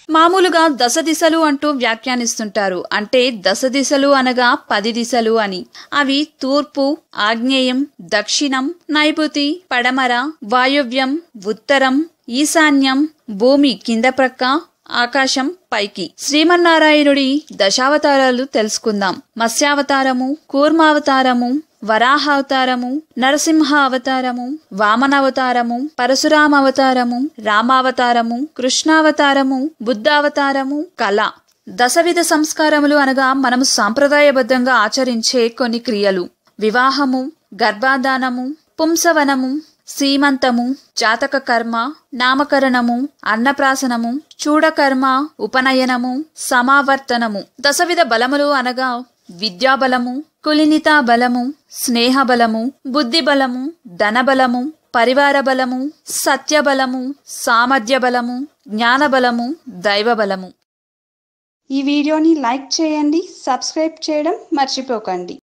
మామూలుగా దశ దిశలు అంటూ వ్యాఖ్యానిస్తుంటారు అంటే దశ దిశలు అనగా పది దిశలు అని అవి తూర్పు ఆగ్నేయం దక్షిణం నైరుతి పడమర వాయువ్యం ఉత్తరం ఈశాన్యం భూమి కింద ప్రక్క ఆకాశం పైకి శ్రీమన్నారాయణుడి దశావతారాలు తెలుసుకుందాం మత్స్యావతారము కూర్మావతారము వరాహావతారము నరసింహ అవతారము వామనావతారము పరశురామ అవతారము రామావతారము కృష్ణావతారము బుద్ధావతారము కళ దశవిధ సంస్కారములు అనగా మనము సాంప్రదాయబద్ధంగా ఆచరించే కొన్ని క్రియలు వివాహము గర్భాధానము పుంసవనము సీమంతము జాతక కర్మ నామకరణము అన్నప్రాసనము చూడకర్మ ఉపనయనము సమావర్తనము దశవిధ బలములు అనగా విద్యాబలము కులినితా బలము స్నేహ బలము బుద్ధి బలము ధనబలము పరివార బలము సత్యబలము సామర్థ్య బలము జ్ఞానబలము దైవబలము ఈ వీడియోని లైక్ చేయండి సబ్స్క్రైబ్ చేయడం మర్చిపోకండి